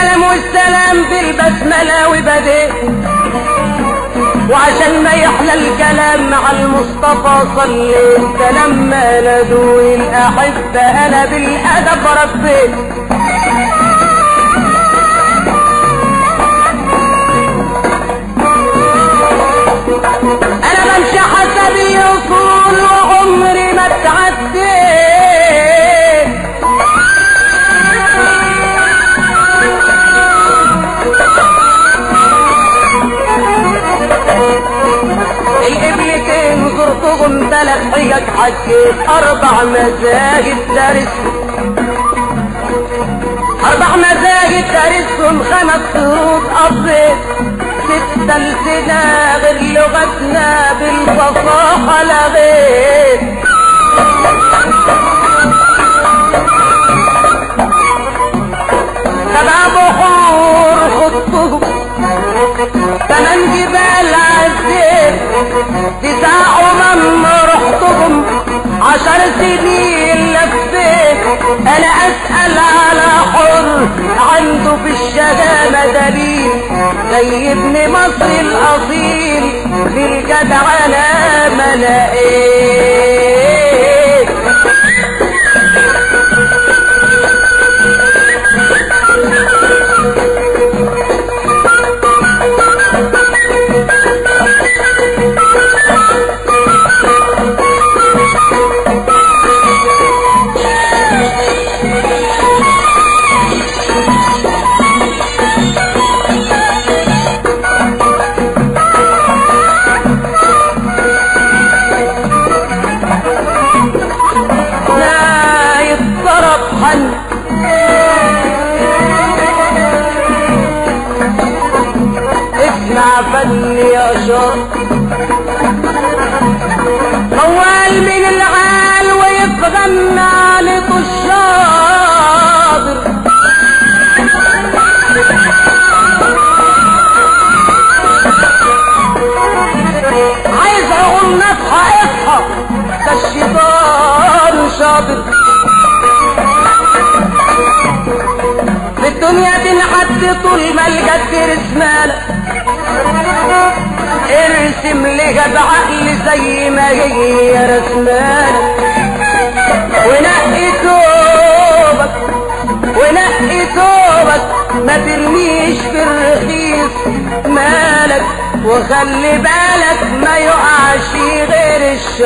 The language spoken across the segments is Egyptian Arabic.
السلام والسلام بالبسملة وبديت وعشان ما يحلى الكلام مع المصطفى صليت ده لما نادوا الأحبة أنا بالأدب ربيت أنا بمشي حسب الأصول وعمري ما اتعديت القبلتين زرتهم ثلاث حجج حجيت أربع مزاجد درس أربع مزاجد درسهم خمس شروط قضيت ستة لسنا غير لغتنا بالفصاحة لغيت سبع بحور خطهم ثمان جبال عزيت تسع أمم رحتهم عشر سنين لفيت أنا أسأل على حر عنده في الشهامة دليل زي ابن مصر الأصيل في الجدعنة ما لقيت لا يضطرب حل اسمع فن يا شر موال من العال ويتغنى لطشاطر عايز اقول نصحى اصحى ده الشيطان شاطر في الدنيا بنحد طول ما الجد رسمالة ارسم لها بعقل زي ما هي رسمالة ونقي ثوبك ونقي ثوبك ما ترميش في الرخيص مالك وخلي بالك ما يقعش غير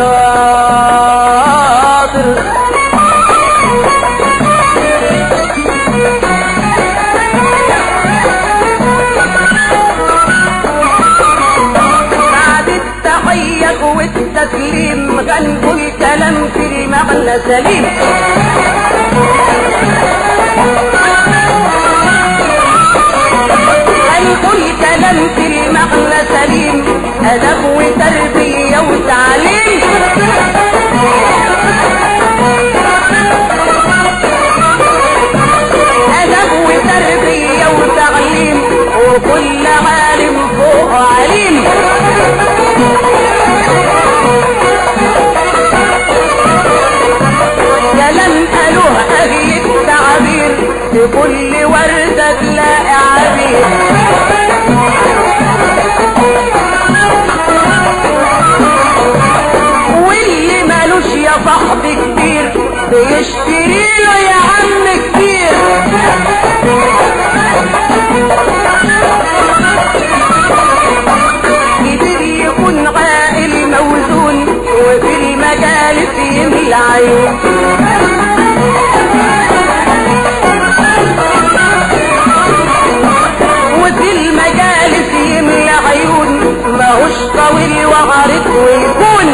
الشاطر بعد التحية والتسليم غنقول كلام في المعنى سليم غنقول كلام في المعنى سليم أدب وتربية وتعليم أدب وتربية وتعليم وكل عالم فوق عليم كلام قالوه أهل التعبير في كل وردة تلاقي عبير واللي مالوش يا صاحبي كبير بيشتري له يا عم كتير كبير يكون عاقل موزون وفي المجالس يملى عين وفي المجالس يملى عيون ماهوش طويل وعريض ويكون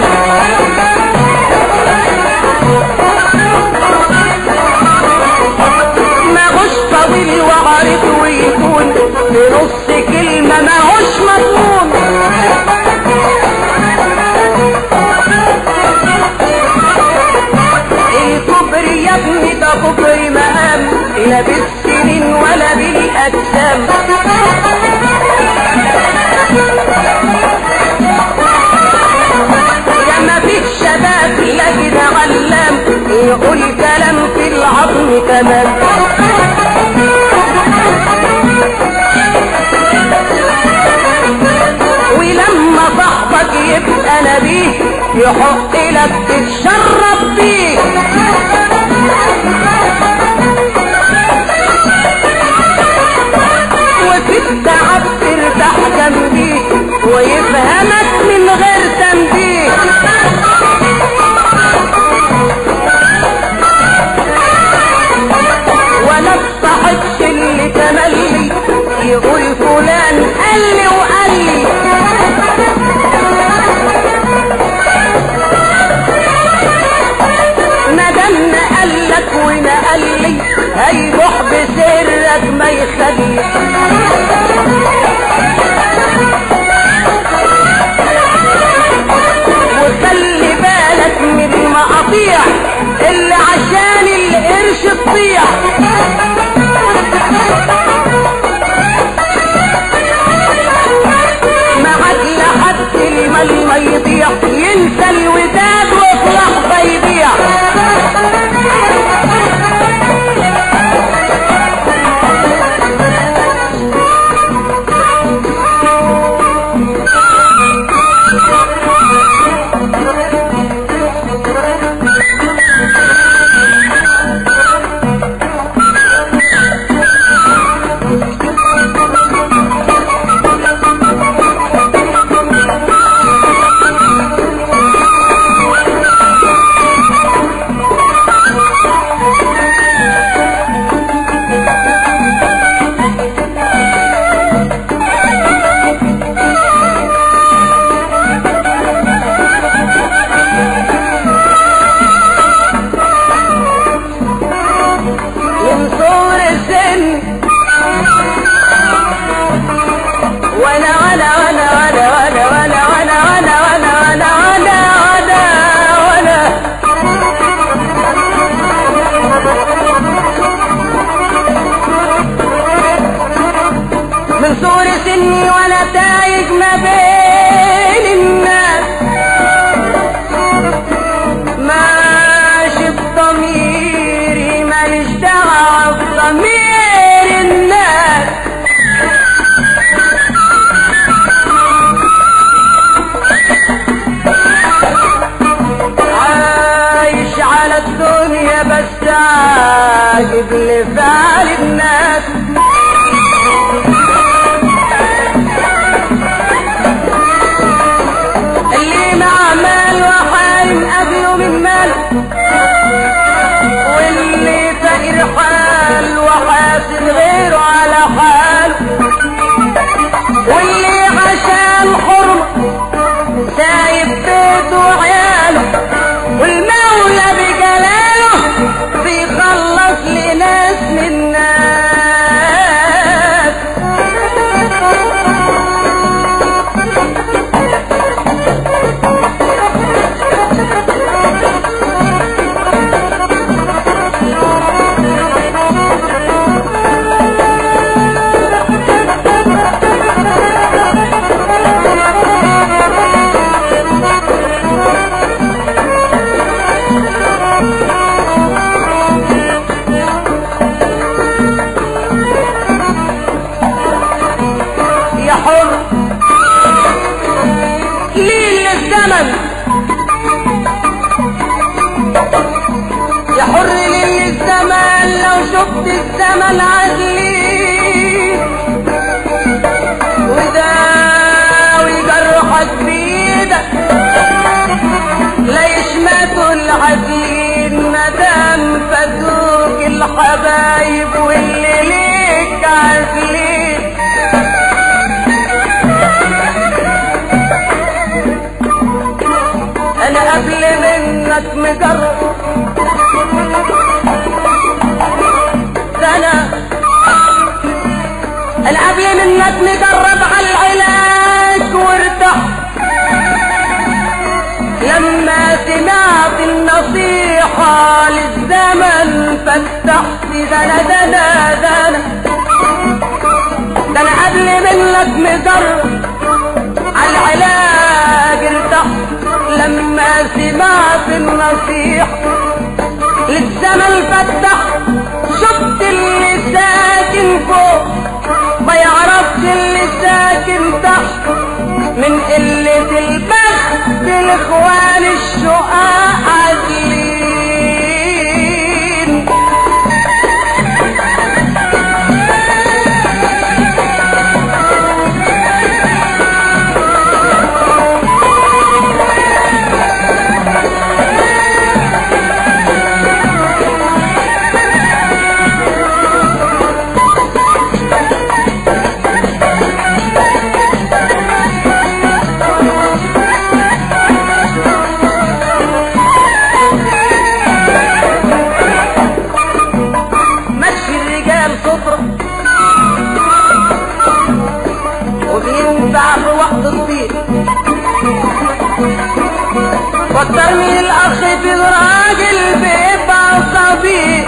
ماهوش طويل وعريض ويكون بنص كلمة ماهوش مضمون الكبر يا ابني ده كبر مقام لا بالسنين ولا بالاجسام يا ما فيك شباب لكن علام يقول كلام في العظم تمام يحق لك تتشرب بيه وفي التعب ترتاح جنبيه ويفهمك من غير تنبيه ولا تصاحبش اللي تملي يقول فلان قال لي وقال لي ما دام نقل لك ونقل لي هيروح بسرك ما يخلي وخلي بالك من المقاطيع اللي عشان القرش تطيع معاك لحد المال ما يضيع ينسى الوداد وفي لحظة يضيع من صور السن وانا وانا وانا وانا وانا وانا وانا وانا وانا وانا وانا وانا وانا من صور سني وانا تايه ما بين الناس ماشي بضميري ماليش دعوة بضمير الناس عايش على الدنيا بس عاجب لفعل الناس اللي مع مال وحارم قبله من ماله واللي فقير حال وحاسد غيره على حاله واللي عشان حرمه سايب بيته وعياله والمولى بجلاله بيخلص لناس من ناس يا حر ليه الزمن يا حر ليه الزمن لو شفت الزمن عدلي وداوي جرحك بيدك لا يشمتوا العدلين مدام فدوك الحبايب واللي ليك عازلين انا قبل منك مجرب سنة انا قبل منك مجرب على العلاج وارتاح لما سمعت النصيحة للزمن فتحت دنا دنا دنا ده انا قبل منك مجرب على العلاج ارتحت لما سمعت النصيحة للزمن فتح شفت اللي ساكن فوق ما يعرفش اللي ساكن تحت من قلة البخت الاخوان الشقاء عادلين مشي الرجال سطرة وبينفع في وقت الضيق واكتر من الاخ في الراجل بيبقى صديق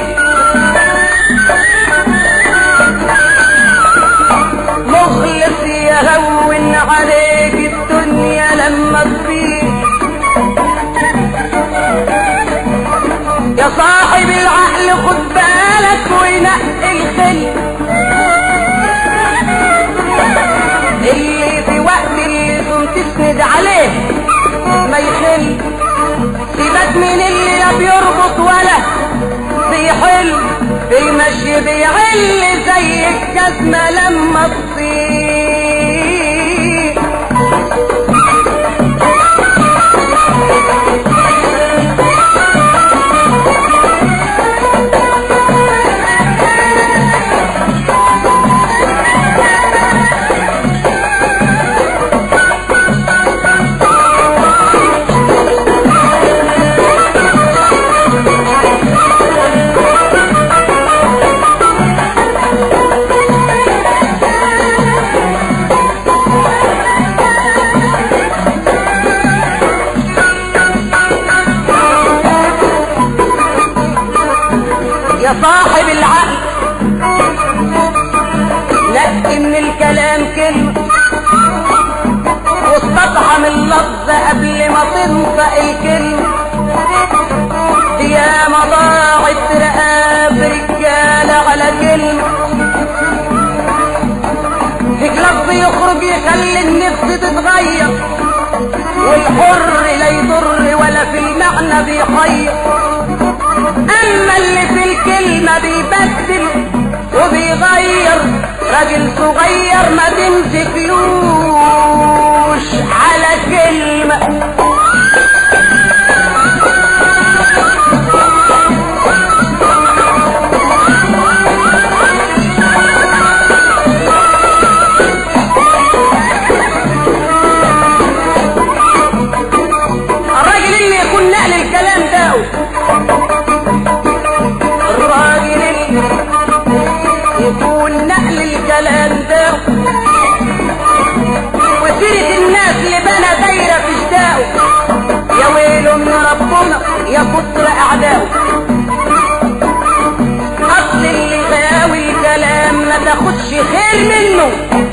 مخلص يهون عليك الدنيا لما تضيق يا صاحب العقل خد بالك ونقي الخل اللي في وقت اللزوم تسند عليه ما يخل سيبك من اللي لا بيربط ولا بيحل المشي بيعل زي الجزمة لما تصير يا صاحب العقل نقي من الكلام كلمة واستطعم اللفظ قبل ما تنطق الكلمة يا ضاعت رقاب رجالة على كلمة فيك لفظ يخرج يخلي النفس تتغير والحر لا يضر ولا في المعنى بيحير اما اللي في الكلمة بيبدل وبيغير راجل صغير ما تمسكلوش على كلمة الراجل اللي يكون نقل الكلام ده الراجل اللي يكون نقل الكلام ده وسيرة الناس اللي بنى دايرة في اشتاقه يا ويله من ربنا يا كتر اعدائه اصل اللي غاوي الكلام ما تاخدش خير منه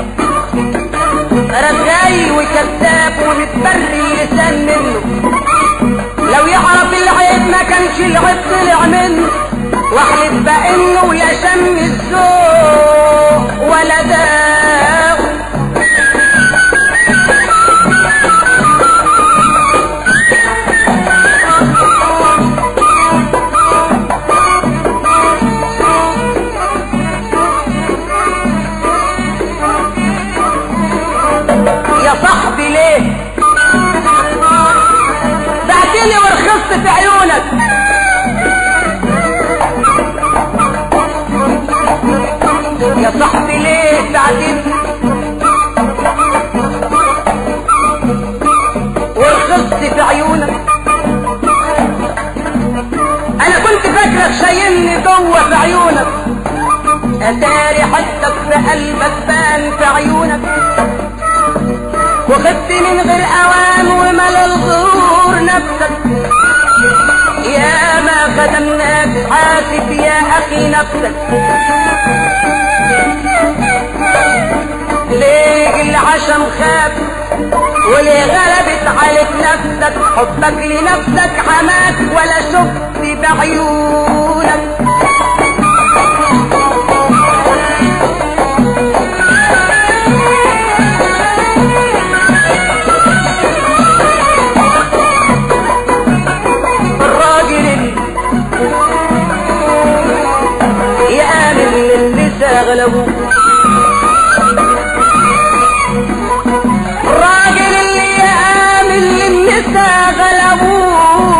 رجاي وكذاب ومتبري اللسان منه لو يعرف العيب ما كانش العيب طلع منه واحلف بانه يا شم الذوق ولا داء يا صاحبي ليه بعتني ورخصت في عيونك يا صاحبي ليه بعتني ورخصت في عيونك انا كنت فاكرك شايلني جوه في عيونك اتاري حدك في قلبك بان في عيونك وخدت من غير اوان ومل الغرور نفسك يا ما خدمناك حاسب يا اخي نفسك ليه العشم خاب وليه غلبت عليك نفسك حبك لنفسك حماك ولا شفت بعيونك غلبوه الراجل اللي يآمن للنساء غلبوه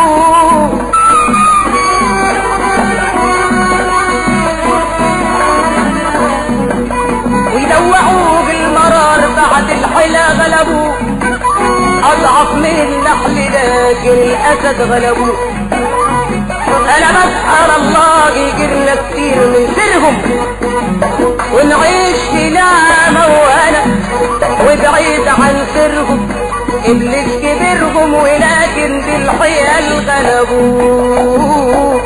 ويدوعوه بالمرار بعد الحلا غلبوه اضعف من النحل لكن الاسد غلبوه انا بسأل الله يجرنا كتير من سرهم ونعيش في نعمة وانا وبعيد عن سرهم ابليس كبرهم ولكن بالحيل غلبوه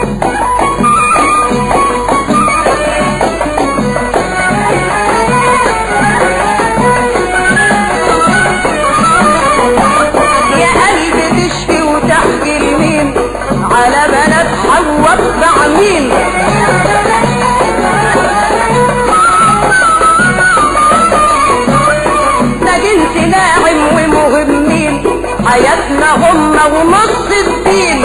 يا قلبي تشفي وتحكي لمين على بنات حواء مع مين ده جنس ناعم ومهمين حياتنا هم ونص الدين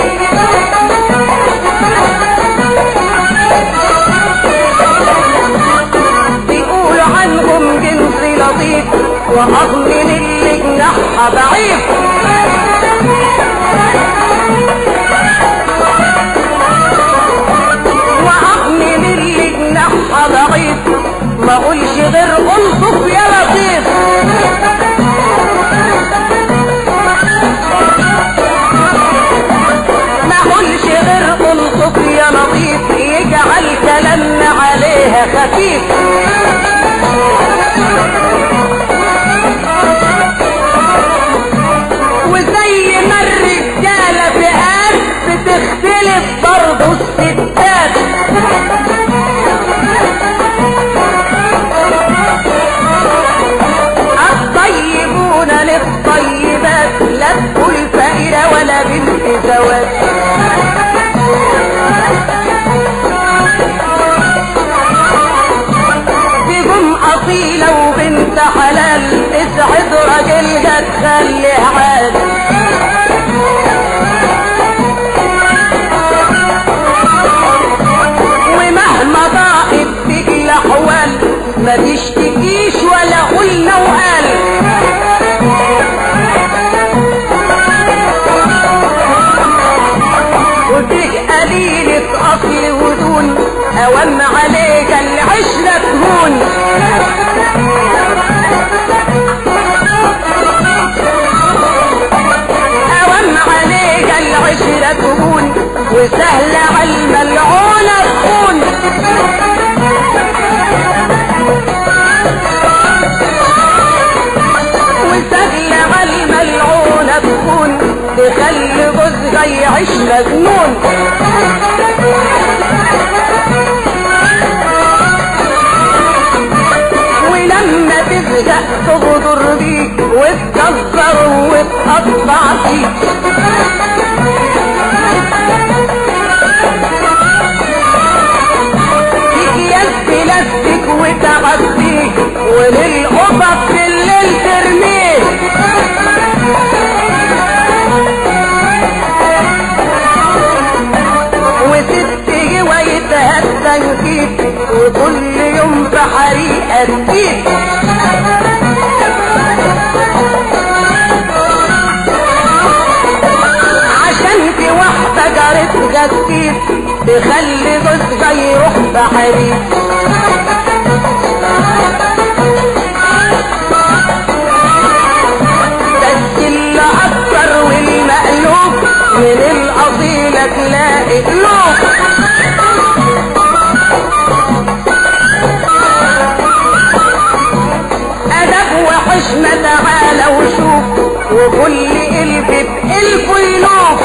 بيقولوا عنهم جنس لطيف وأظن اللي جناحها ضعيف وأحمل اللي جناحها ضعيف ما اقولش غير انصف يا لطيف ما اقولش غير انصف يا لطيف يجعل كلامنا عليها خفيف وزي ما الرجالة فئات بتختلف برضه الستات الطيبون للطيبات لا تقول فقيرة ولا بنت زواج تقوم أصيلة وبنت حلال تسعد راجلها تخلي عاد ومهما ضاقت بك الأحوال ما تشتكيش ولا قلنا وقال وفيك قليلة أصل ودون أوام عليك العشرة تهون أوام عليك العشرة تهون وسهل على الملعونة تكون وسهل على الملعونة تكون تخلي جوزها يعيش مجنون ولما تزهق تغدر بيك وتكسر وتقطع فيك اكياس تلفك وتعديك وللقطط بالليل ترميك وست جوايتها التنكيك وكل يوم في حريقة تجيك عشان في واحدة جارت غسيل تخلي جوزها يروح بحريق بس اللي اكتر والمقلوب من الاصيلة تلاقي قلوب ادب وحشمة تعالى وشوف وكل قلب بقلبه ينوف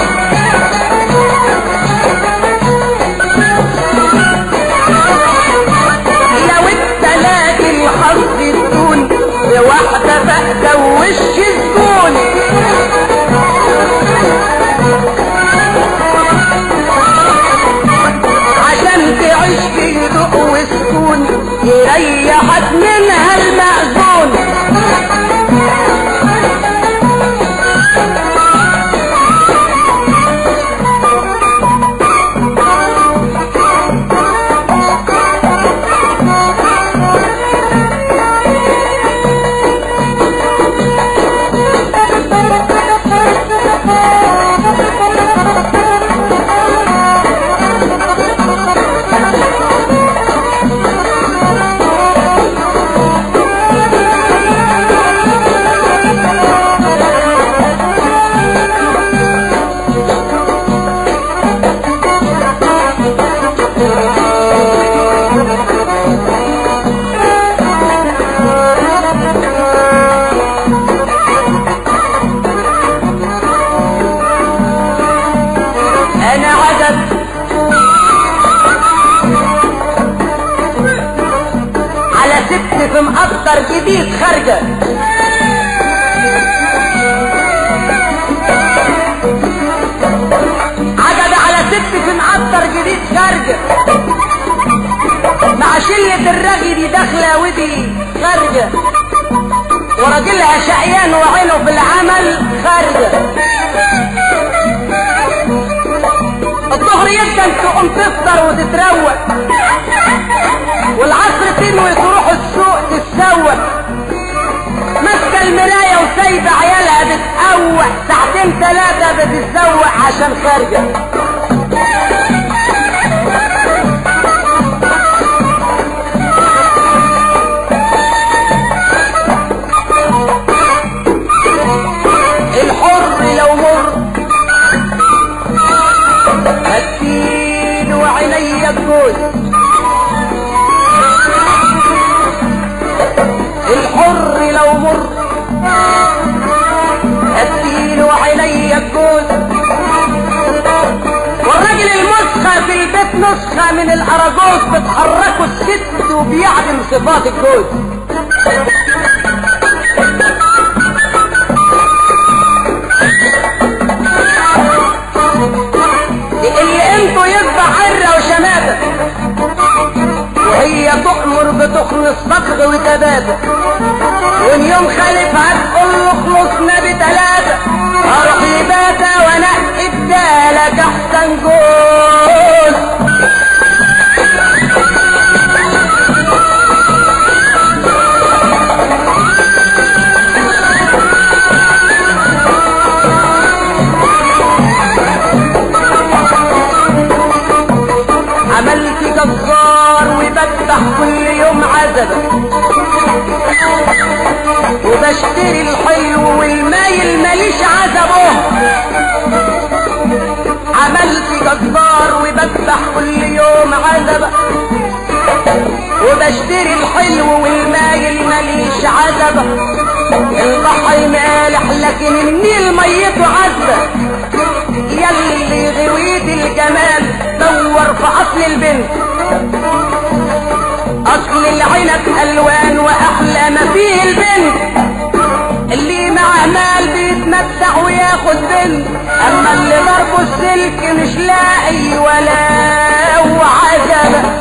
لو التلاقي الحظ تكون بواحدة فاقدة ووش الزون معطر جديد خارجه عجب على ست في معطر جديد خارجه مع شلة الرغي دي داخلة ودي خارجة وراجلها شقيان وعينه في العمل خارجة الظهر جدا تقوم تفطر وتتروق والعصر تنوي تروح السوق تتسوق ماسكه المرايه وسايبه عيالها بتقوح ساعتين ثلاثه بتتسوق عشان خارجه الحر لو مر هدين وعيني الجوز الحر لو مر هدين وعيني الجوز والراجل المسخة في البيت نسخة من الأراجوز بتحركه الست وبيعدم صفات الجوز اللي قيمته يبقى حرة وشماتة وهي تؤمر بتخلص صبغ وتباتة وان يوم خالفها تقول له خلصنا بتلاتة اروح لباتة وانقي بدالك احسن جوز عملت جزار وبذبح كل يوم عزبة وبشتري الحلو والمايل ماليش عزبه عملت جزار وبذبح كل يوم عزبة وبشتري الحلو والمايل ماليش عزبة البحر مالح لكن النيل ميته عذبة يلي غويت الجمال دور في اصل البنت اصل العنب الوان واحلى ما فيه البنت اللي معاه مال بيتمتع وياخد بنت اما اللي ضربه السلك مش لاقي ولا وعجبه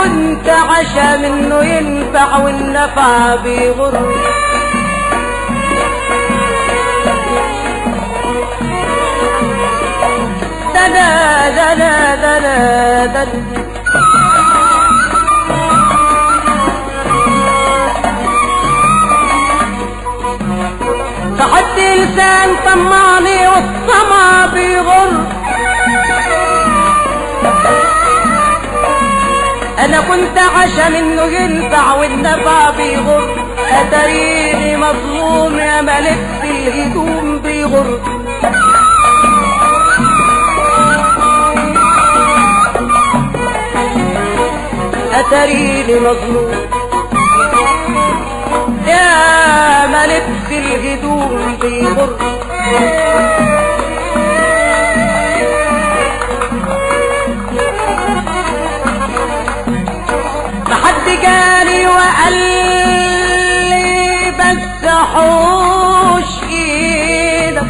كنت عشا منه ينفع والنفع بيغر دنا دنا دنا دنا فحد لسان طمعني والطمع بيغر انا كنت عشا منه ينفع والنفع بيغر اتريني مظلوم يا ملك في الهدوم بيغر اتريني مظلوم يا ملك في الهدوم بيغر محد جاني وقال لي بس حوش ايدك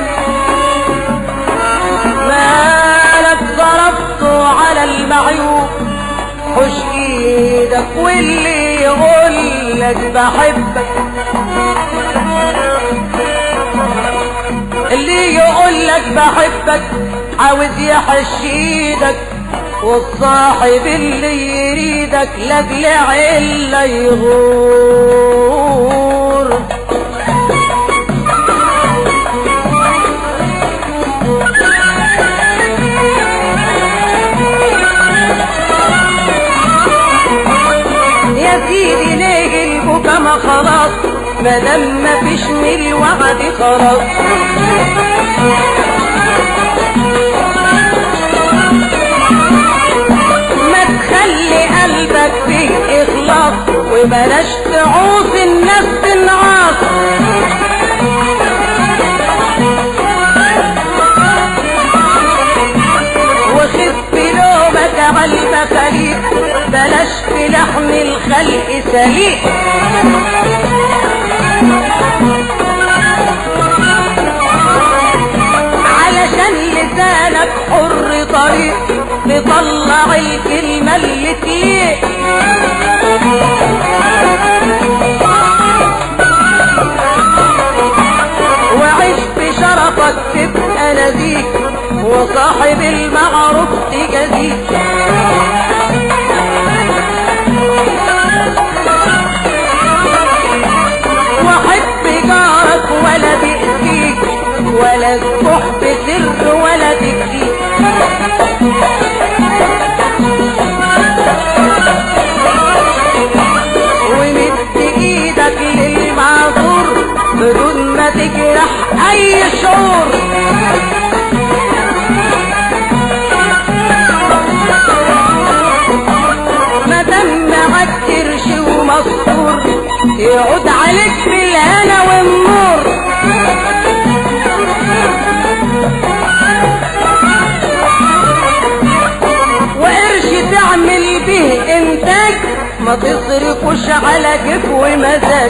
مالك ضربته على المعيوب حوش ايدك واللي يقول لك بحبك اللي يقول لك بحبك عاوز يحش ايدك والصاحب اللي يريدك لاجل عله يغور يا سيدي ليه البكا ما خلاص مادام ما فيش من الوعد خلاص ما تخلي قلبك فيه اخلاص وبلاش تعوز الناس تنعاص وخف لومك على المخاليق بلاش في لحم الخلق سليق علشان لسانك حر طريق تطلع الكلمة اللي تليق وعيش بشرفك تبقى نزيك وصاحب المعروف تجازيك وحب جارك ولا تأذيك ولا تروح بسر ولا تكفيك ومد ايدك للمعذور بدون ما تجرح اي شعور ما دام معاك قرش ومستور يعود عليك بالهنا والنور وقرش تعمل به انتاج ما تصرفوش على كيف ومزاج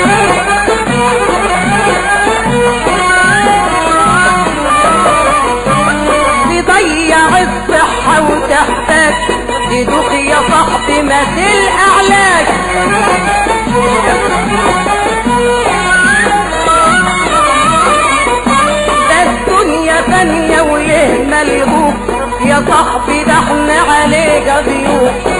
تضيع الصحة وتحتاج تدوخ يا صاحبي ما اعلاج ده الدنيا ثانية ويهمل يبوك يا صاحبي ده احنا عليك ضيوف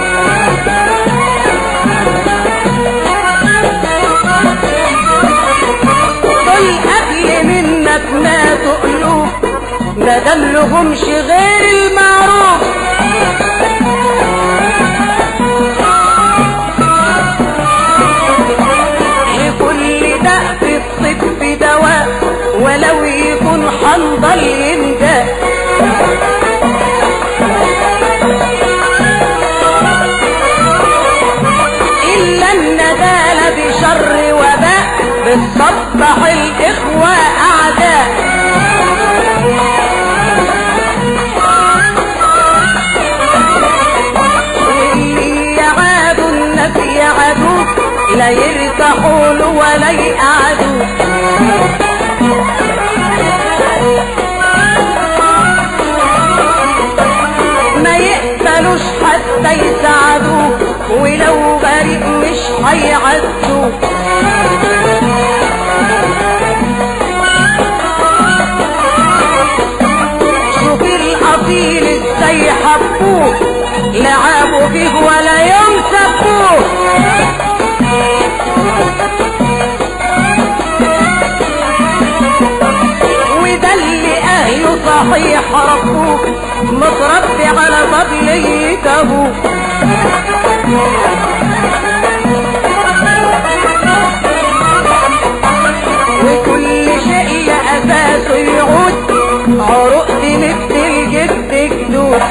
دول قبل منك ماتوا قلوب ما دلهمش غير المعروف لكل داء في الطب دواء ولو يكون حنظل ينداء إلا الندالة بشر وباء بتصبح الإخوة أعداء واللي يعادوا الناس يعادوك لا يرتاحوا له ولا يقعدوك ما يقبلوش حتى يساعدوك هيعزوه شوف الاصيل ازاي حبوه لعبوا فيه ولا يوم سبوه وده اللي اهله صحيح ربوه متربي على فضلية ابوه وكل شيء يا اساسه يعود عروق مثل الجد جدود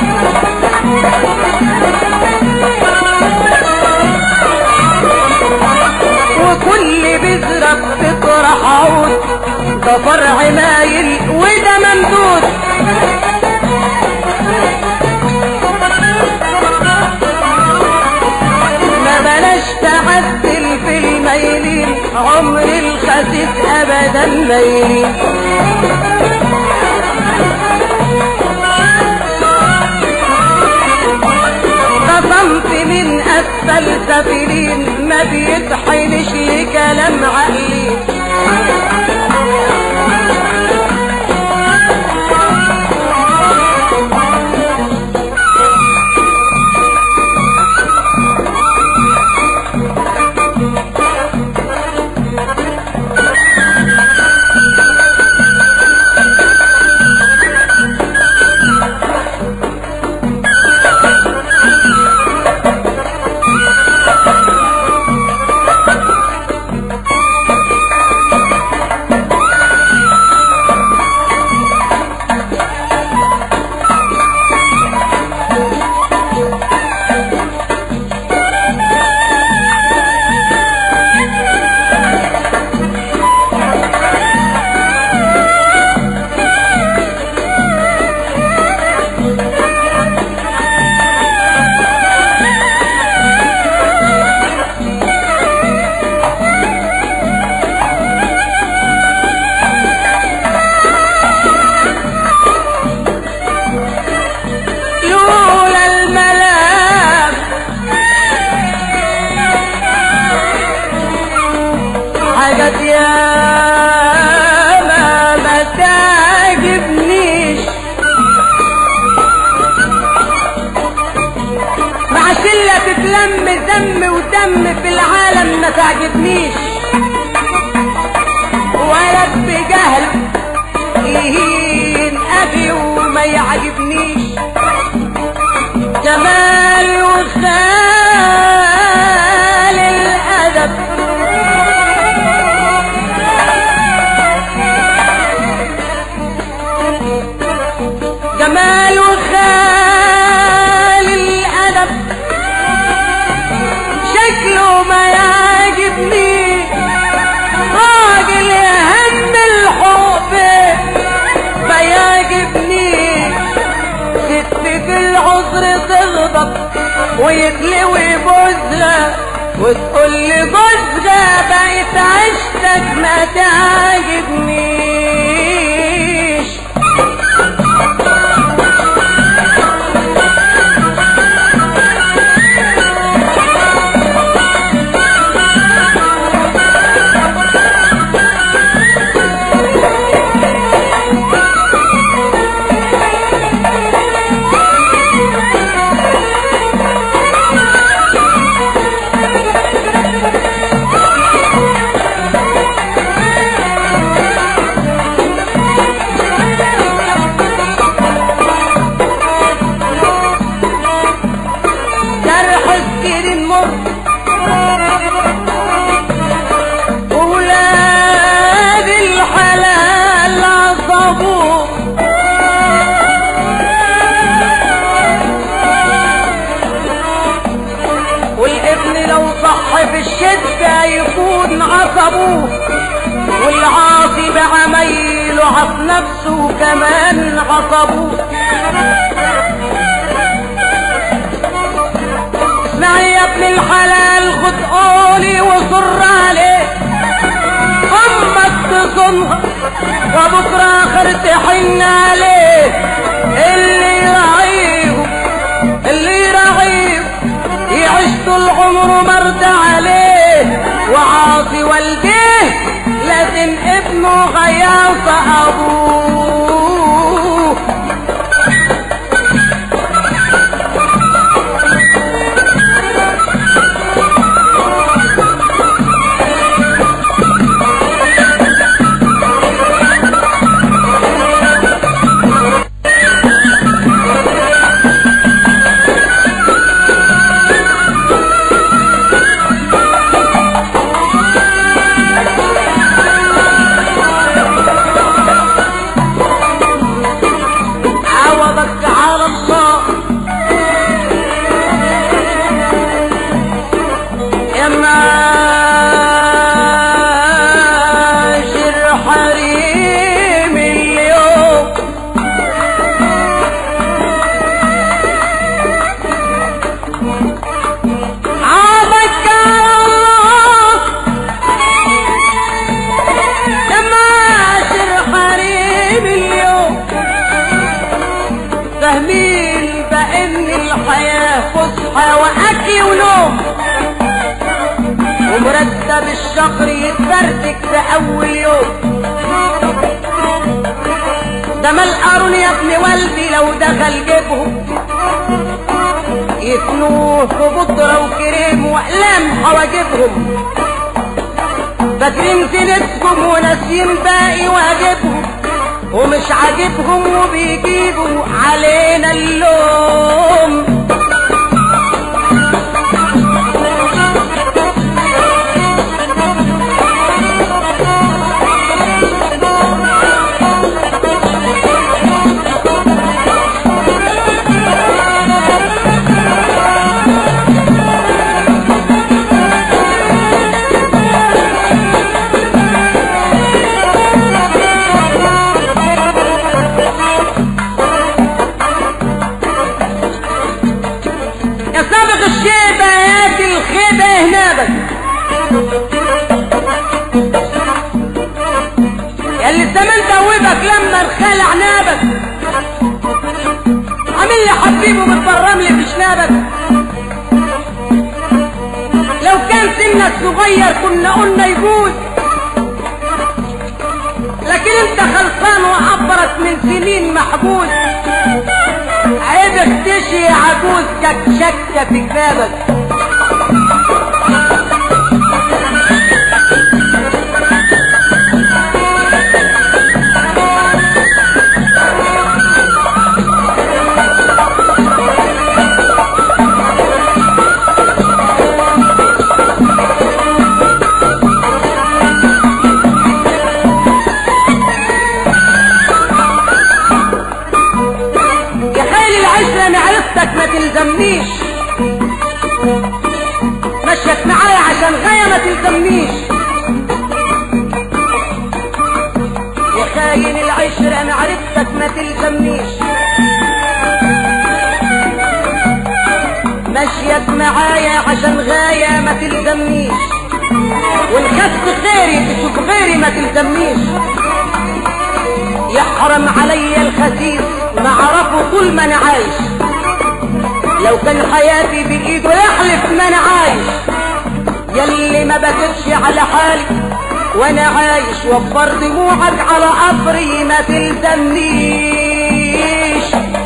وكل بذرة بتطرح عود ده فرع مايل وده ممدود ما بلاش تعدل في الميلين عمر الخسيس ابدا ميلين قسمت من اسفل سفلين ما بيتحنش لكلام عقلي لولا الملام حاجات يا ما ما تعجبنيش مع شلة تتلم دم ودم في العالم ما تعجبنيش ولد بجهل يهين أخي وما يعجبنيش جمال وخال الأدب جمال وخال الأدب شكله ما يعجبني راجل يهم الحب ما يعجبني ست في العذر تغضب ويتلوي بوزها وتقول لي بوزها بقيت عشتك ما تعجبنيش جرح السير مر ولاد الحلال عصبوه والابن لو صح في الشدة يكون عصبوه والعاصي بعميله عص نفسه كمان عصبوه اسمع يا ابن الحلال خد قولي وصر عليه امك تصنها وبكره اخر تحن عليه اللي يراعيه اللي يراعيه يعيش طول عمره عمره مرضى عليه وعاصي والديه لكن ابنه غياص ابوه عوضك على الله يا معاشر حريم اليوم عوضك على الله يا معاشر حريم اليوم فاهمين بان الحياة فسحة واكل ونوم ومرتب الشهر يتفرتك في اول يوم ده ما القارون يا ابن والدي لو دخل جيبهم يتنوه في بودرة وكريم واقلام حواجبهم فاكرين زينتكم وناسيين باقي واجبهم ومش عاجبهم وبيجيبوا علينا اللوم يا سابق الشيبة ياكل الخيبة هنابك يا اللي الزمان دوبك لما الخلع نابك عامل لي حبيبه متبرم لي في شنابك لو كان سنك صغير كنا قلنا يجوز لكن انت خلصان وعبرك من سنين محبوس عيب اختشي يا عجوز كشكة في كتابك يا خالي العشرة معرفتك ما تلزمنيش مشيت معايا عشان غاية ما تلزمنيش يا خاين العشرة معرفتك ما تلزمنيش مشيت معايا عشان غاية ما تلزمنيش والكسب خيري تشوف غيري ما تلزمنيش يحرم علي الخسيس ما اعرفه طول ما انا عايش لو كان حياتي بايده يحلف ما انا عايش يلي ما بكتش على حالي وانا عايش وفر دموعك على قبري ما تلزمنيش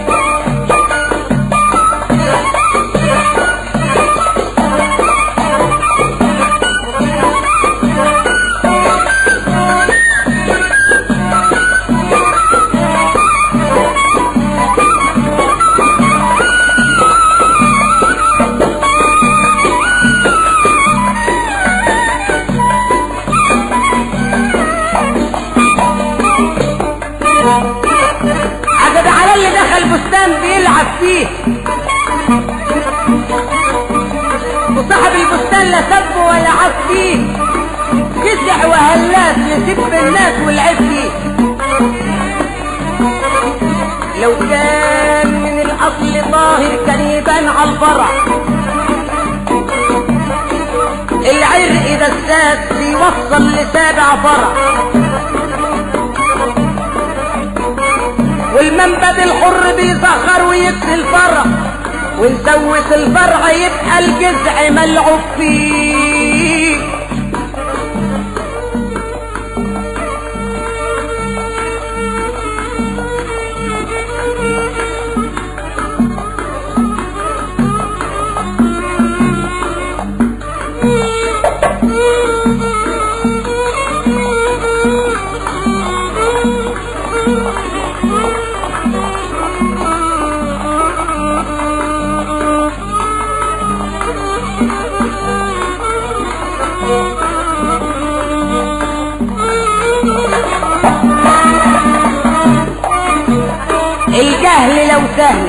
عدد على اللي دخل بستان بيلعب فيه وصاحب البستان لا سب ولا عف فيه جزع وهلاس يسب الناس والعب فيه لو كان من الاصل طاهر كان يبان على الفرع العرق ده الساد بيوصل لسابع فرع والمنبد الحر بيسخر ويكسي الفرع ونسوس الفرع يبقى الجذع ملعوب فيه الجهل لو سهل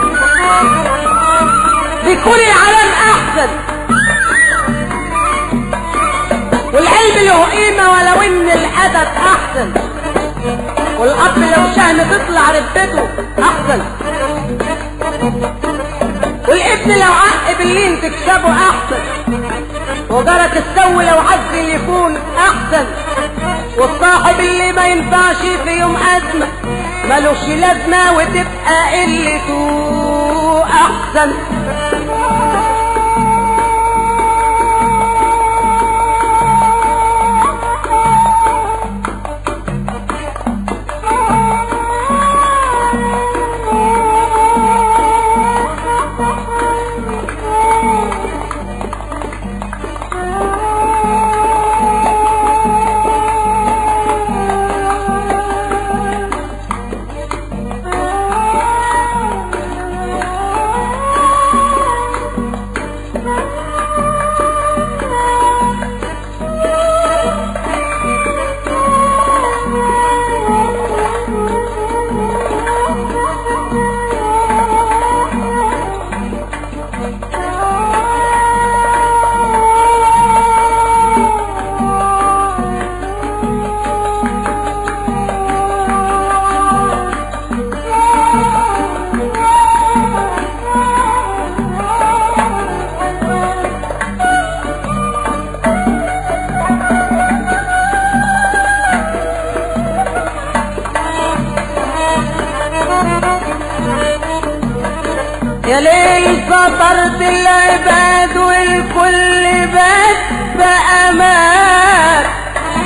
بيكون العالم احسن والعلم له قيمة ولو ان الادب احسن والاب لو شهم تطلع رتبته احسن والابن لو عق باللين تكسبه احسن وجرت السو لو عزل يكون احسن والصاحب اللي ما ينفعش في يوم ازمه ملوش لازمه وتبقى قلته احسن يا ليل فطرت العباد والكل بات بأمان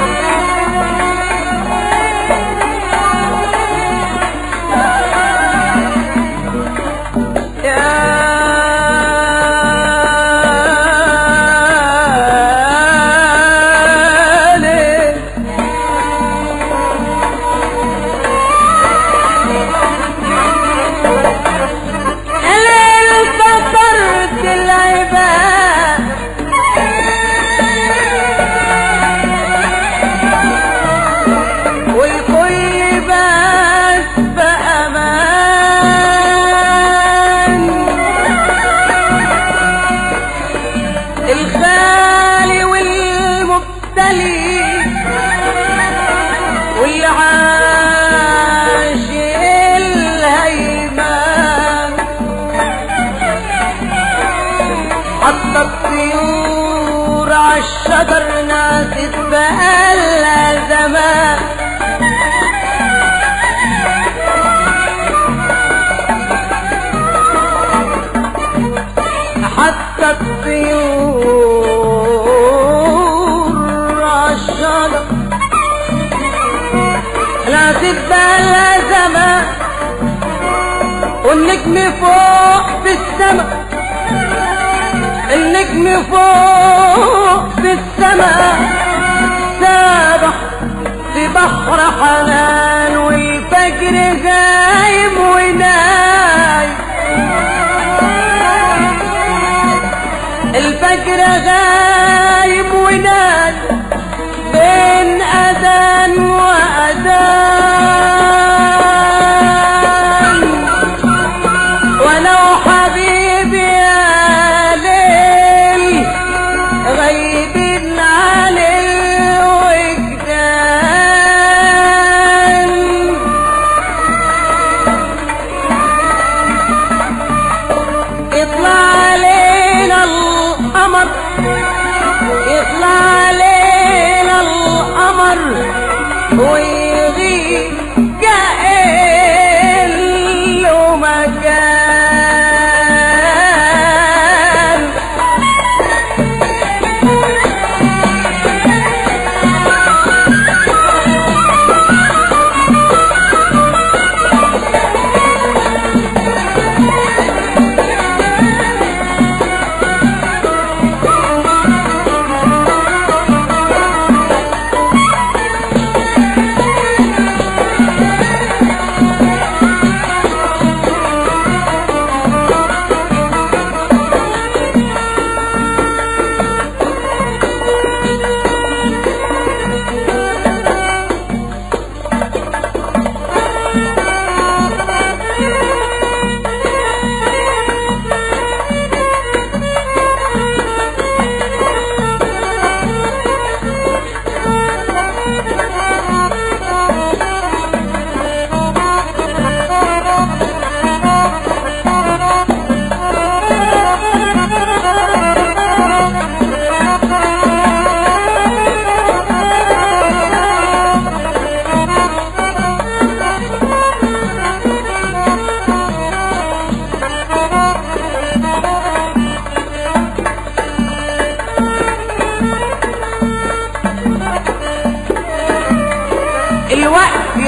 يا ليل الليل فطرت العباد والكل بات بأمان الخالي والمبتلي والعاش الهيمان حتى الطيور عالشجر ناست بقالها زمان حتى الطيور عالشجر ناست بقالها زمان والنجم فوق في السماء النجم فوق في السماء سابح في بحر حنان والفجر غايب ونايم الفجر غايب ونايم بين أذان وأذان ولو حبيبي يا ليل غايبين عن الوجدان يطلع علينا القمر يطلع علينا القمر ويغيب كأنه مكان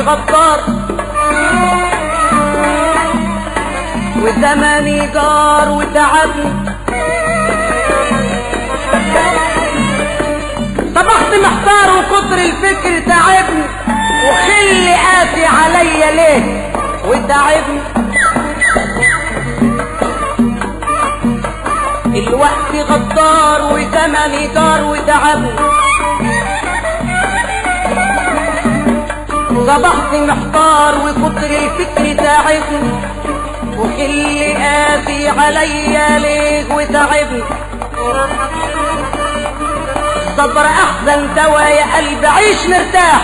غدار وزمني جار وتعبني صبحت محتار وكتر الفكر تعبني وخلي قاسي عليا ليه وتعبني الوقت غدار وزمني جار وتعبني صبحت محتار وكتر الفكر تعبني وخلي قاسي عليا ليه وتعبني الصبر احسن دوا يا قلبي عيش مرتاح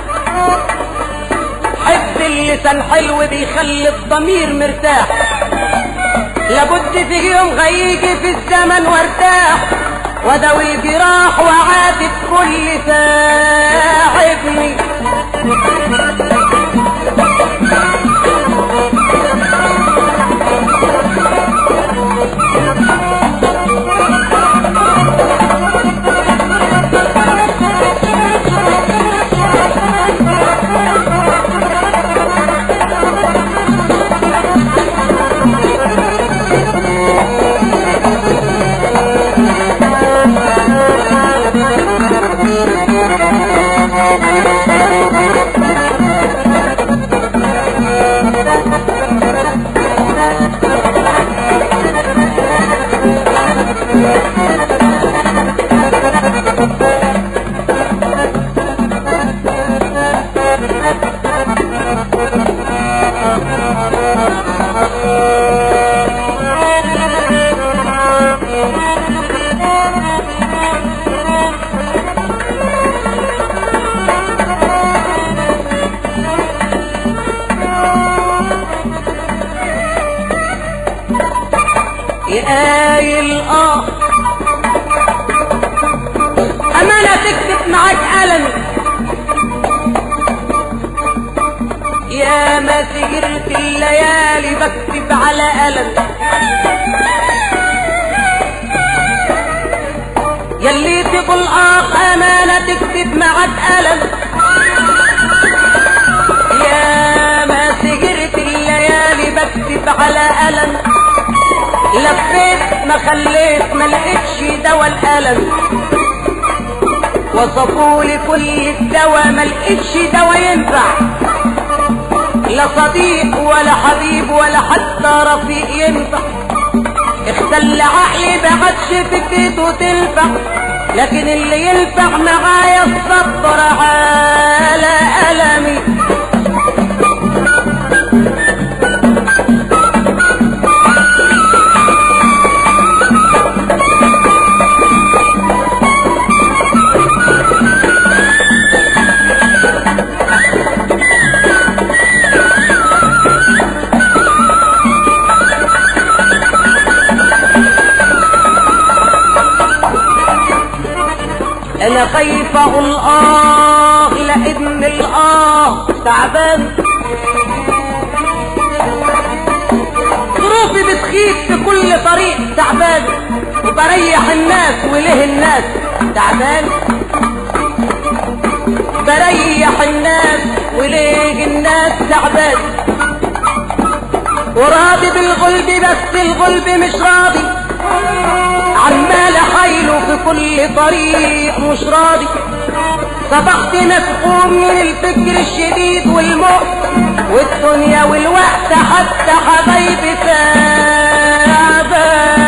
حب اللسان حلو بيخلي الضمير مرتاح لابد في يوم هيجي في الزمن وارتاح وداوي الجراح وعاتب كل ساعدني يقايل اه امانة تكتب معاك قلم يا ما سهرت الليالي بكتب على قلم يلي تقول اه امانة تكتب معاك قلم يا ما سهرت الليالي بكتب على قلم لفيت ما خليت ما لقيتش دوا الالم وصفولي كل الدوا ما لقيتش دوا ينفع لا صديق ولا حبيب ولا حتى رفيق ينفع اختل عقلي بعدش فكرته تنفع لكن اللي ينفع معايا الصبر على ألمي انا خايف اقول اه لان الاه تعبان ظروفي بتخيب في كل طريق تعبان وبريح الناس وليه الناس تعبان بريح الناس وليه الناس تعبان وراضي بالغلب بس الغلب مش راضي عمال حيله في كل طريق مش راضي صبحت مسحوم من الفكر الشديد والموت والدنيا والوقت حتى حبايبي تعبان